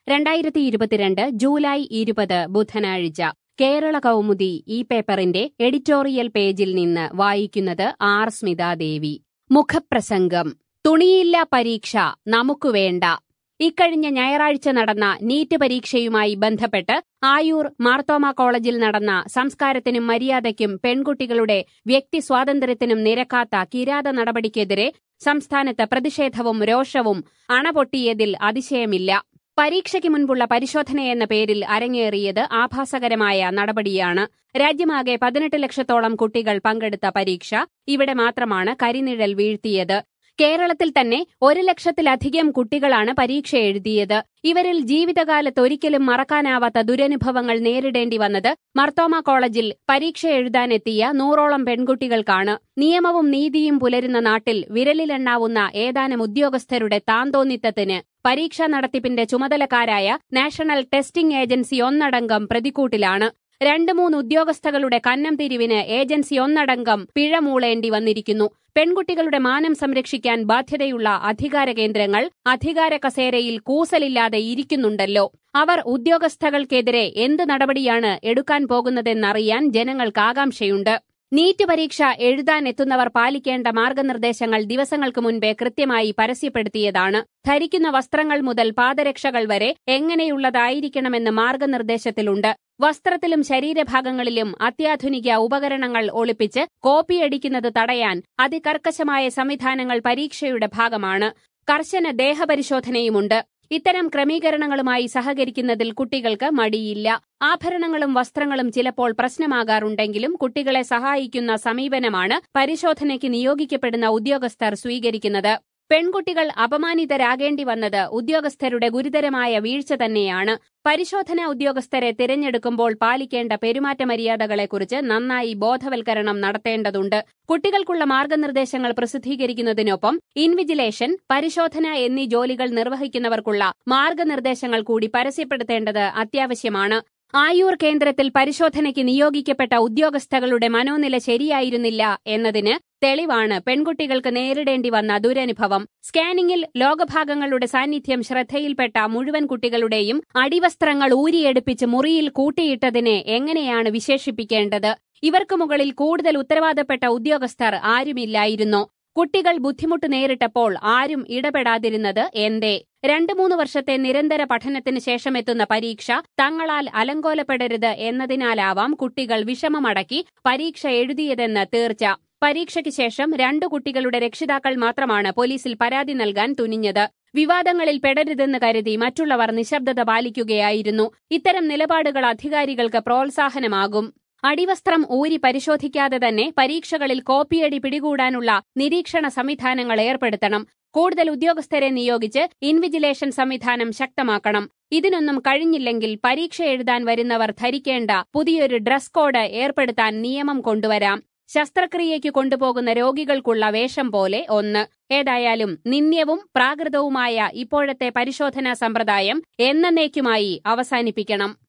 രണ്ടായിരത്തി ഇരുപത്തിരണ്ട് ജൂലൈ ഇരുപത് ബുധനാഴ്ച കേരള കൗമുദി ഈ പേപ്പറിന്റെ എഡിറ്റോറിയൽ പേജിൽ നിന്ന് വായിക്കുന്നത് ആർ സ്മിതാദേവി മുഖപ്രസംഗം തുണിയില്ല പരീക്ഷ നമുക്കു വേണ്ട ഇക്കഴിഞ്ഞ ഞായറാഴ്ച നടന്ന നീറ്റ് പരീക്ഷയുമായി ബന്ധപ്പെട്ട് ആയൂർ മാർത്തോമ കോളേജിൽ നടന്ന സംസ്കാരത്തിനും മര്യാദയ്ക്കും പെൺകുട്ടികളുടെ വ്യക്തി സ്വാതന്ത്ര്യത്തിനും നിരക്കാത്ത കിരാത നടപടിക്കെതിരെ സംസ്ഥാനത്ത് പ്രതിഷേധവും രോഷവും അണപൊട്ടിയതിൽ അതിശയമില്ല പരീക്ഷയ്ക്ക് മുൻപുള്ള പരിശോധനയെന്ന പേരിൽ അരങ്ങേറിയത് ആഭാസകരമായ നടപടിയാണ് രാജ്യമാകെ പതിനെട്ട് ലക്ഷത്തോളം കുട്ടികൾ പങ്കെടുത്ത പരീക്ഷ ഇവിടെ മാത്രമാണ് കരിനിഴൽ വീഴ്ത്തിയത് കേരളത്തിൽ തന്നെ ഒരു ലക്ഷത്തിലധികം കുട്ടികളാണ് പരീക്ഷ എഴുതിയത് ഇവരിൽ ജീവിതകാലത്ത് ഒരിക്കലും മറക്കാനാവാത്ത ദുരനുഭവങ്ങൾ നേരിടേണ്ടി വന്നത് മർത്തോമ കോളേജിൽ പരീക്ഷ എഴുതാനെത്തിയ നൂറോളം പെൺകുട്ടികൾക്കാണ് നിയമവും നീതിയും പുലരുന്ന നാട്ടിൽ വിരലിലെണ്ണാവുന്ന ഏതാനും ഉദ്യോഗസ്ഥരുടെ താന്തോന്നിത്തത്തിന് പരീക്ഷാ നടത്തിപ്പിന്റെ ചുമതലക്കാരായ നാഷണൽ ടെസ്റ്റിംഗ് ഏജൻസി ഒന്നടങ്കം പ്രതിക്കൂട്ടിലാണ് രണ്ട് മൂന്ന് ഉദ്യോഗസ്ഥകളുടെ കന്നം തിരിവിന് ഏജൻസി ഒന്നടങ്കം പിഴ മൂളേണ്ടി വന്നിരിക്കുന്നു പെൺകുട്ടികളുടെ മാനം സംരക്ഷിക്കാൻ ബാധ്യതയുള്ള അധികാര കേന്ദ്രങ്ങൾ അധികാര കസേരയിൽ കൂസലില്ലാതെ ഇരിക്കുന്നുണ്ടല്ലോ അവർ ഉദ്യോഗസ്ഥകൾക്കെതിരെ എന്ത് നടപടിയാണ് എടുക്കാൻ പോകുന്നതെന്നറിയാൻ ജനങ്ങൾക്ക് ആകാംക്ഷയുണ്ട് നീറ്റ് പരീക്ഷ എഴുതാനെത്തുന്നവർ പാലിക്കേണ്ട മാർഗനിർദ്ദേശങ്ങൾ ദിവസങ്ങൾക്ക് മുൻപേ കൃത്യമായി പരസ്യപ്പെടുത്തിയതാണ് ധരിക്കുന്ന വസ്ത്രങ്ങൾ മുതൽ പാദരക്ഷകൾ വരെ എങ്ങനെയുള്ളതായിരിക്കണമെന്ന് മാർഗനിർദ്ദേശത്തിലുണ്ട് വസ്ത്രത്തിലും ശരീരഭാഗങ്ങളിലും അത്യാധുനിക ഉപകരണങ്ങൾ ഒളിപ്പിച്ച് കോപ്പിയടിക്കുന്നത് തടയാൻ അതികർക്കശമായ സംവിധാനങ്ങൾ പരീക്ഷയുടെ ഭാഗമാണ് കർശന ദേഹപരിശോധനയുമുണ്ട് ഇത്തരം ക്രമീകരണങ്ങളുമായി സഹകരിക്കുന്നതിൽ കുട്ടികൾക്ക് മടിയില്ല ആഭരണങ്ങളും വസ്ത്രങ്ങളും ചിലപ്പോൾ പ്രശ്നമാകാറുണ്ടെങ്കിലും കുട്ടികളെ സഹായിക്കുന്ന സമീപനമാണ് പരിശോധനയ്ക്ക് നിയോഗിക്കപ്പെടുന്ന ഉദ്യോഗസ്ഥർ സ്വീകരിക്കുന്നത് പെൺകുട്ടികൾ അപമാനിതരാകേണ്ടി വന്നത് ഉദ്യോഗസ്ഥരുടെ ഗുരുതരമായ വീഴ്ച തന്നെയാണ് പരിശോധനാ ഉദ്യോഗസ്ഥരെ തിരഞ്ഞെടുക്കുമ്പോൾ പാലിക്കേണ്ട പെരുമാറ്റ മര്യാദകളെക്കുറിച്ച് നന്നായി ബോധവൽക്കരണം നടത്തേണ്ടതുണ്ട് കുട്ടികൾക്കുള്ള മാർഗനിർദ്ദേശങ്ങൾ പ്രസിദ്ധീകരിക്കുന്നതിനൊപ്പം ഇൻവിജിലേഷൻ പരിശോധന എന്നീ ജോലികൾ നിർവഹിക്കുന്നവർക്കുള്ള മാർഗനിർദ്ദേശങ്ങൾ കൂടി പരസ്യപ്പെടുത്തേണ്ടത് അത്യാവശ്യമാണ് ആയൂർ കേന്ദ്രത്തിൽ പരിശോധനയ്ക്ക് നിയോഗിക്കപ്പെട്ട ഉദ്യോഗസ്ഥകളുടെ മനോനില ശരിയായിരുന്നില്ല എന്നതിന് തെളിവാണ് പെൺകുട്ടികൾക്ക് നേരിടേണ്ടി വന്ന ദുരനുഭവം സ്കാനിംഗിൽ ലോകഭാഗങ്ങളുടെ സാന്നിധ്യം ശ്രദ്ധയിൽപ്പെട്ട മുഴുവൻ കുട്ടികളുടെയും അടിവസ്ത്രങ്ങൾ ഊരിയെടുപ്പിച്ച് മുറിയിൽ കൂട്ടിയിട്ടതിനെ എങ്ങനെയാണ് വിശേഷിപ്പിക്കേണ്ടത് ഇവർക്ക് മുകളിൽ കൂടുതൽ ഉത്തരവാദപ്പെട്ട ഉദ്യോഗസ്ഥർ ആരുമില്ലായിരുന്നോ കുട്ടികൾ ബുദ്ധിമുട്ട് നേരിട്ടപ്പോൾ ആരും ഇടപെടാതിരുന്നത് എന്തേ രണ്ടു മൂന്ന് വർഷത്തെ നിരന്തര പഠനത്തിന് ശേഷമെത്തുന്ന പരീക്ഷ തങ്ങളാൽ അലങ്കോലപ്പെടരുത് എന്നതിനാലാവാം കുട്ടികൾ വിഷമമടക്കി പരീക്ഷ എഴുതിയതെന്ന് തീർച്ച പരീക്ഷയ്ക്ക് ശേഷം രണ്ടു കുട്ടികളുടെ രക്ഷിതാക്കൾ മാത്രമാണ് പോലീസിൽ പരാതി നൽകാൻ തുനിഞ്ഞത് വിവാദങ്ങളിൽ പെടരുതെന്ന് കരുതി മറ്റുള്ളവർ നിശബ്ദത പാലിക്കുകയായിരുന്നു ഇത്തരം നിലപാടുകൾ അധികാരികൾക്ക് പ്രോത്സാഹനമാകും അടിവസ്ത്രം ഊരി പരിശോധിക്കാതെ തന്നെ പരീക്ഷകളിൽ കോപ്പിയടി പിടികൂടാനുള്ള നിരീക്ഷണ സംവിധാനങ്ങൾ ഏർപ്പെടുത്തണം കൂടുതൽ ഉദ്യോഗസ്ഥരെ നിയോഗിച്ച് ഇൻവിജിലേഷൻ സംവിധാനം ശക്തമാക്കണം ഇതിനൊന്നും കഴിഞ്ഞില്ലെങ്കിൽ പരീക്ഷ എഴുതാൻ വരുന്നവർ ധരിക്കേണ്ട പുതിയൊരു ഡ്രസ് കോഡ് ഏർപ്പെടുത്താൻ നിയമം കൊണ്ടുവരാം ശസ്ത്രക്രിയയ്ക്ക് കൊണ്ടുപോകുന്ന രോഗികൾക്കുള്ള വേഷം പോലെ ഒന്ന് ഏതായാലും നിന്ദ്യവും പ്രാകൃതവുമായ ഇപ്പോഴത്തെ പരിശോധനാ സമ്പ്രദായം എന്നേക്കുമായി അവസാനിപ്പിക്കണം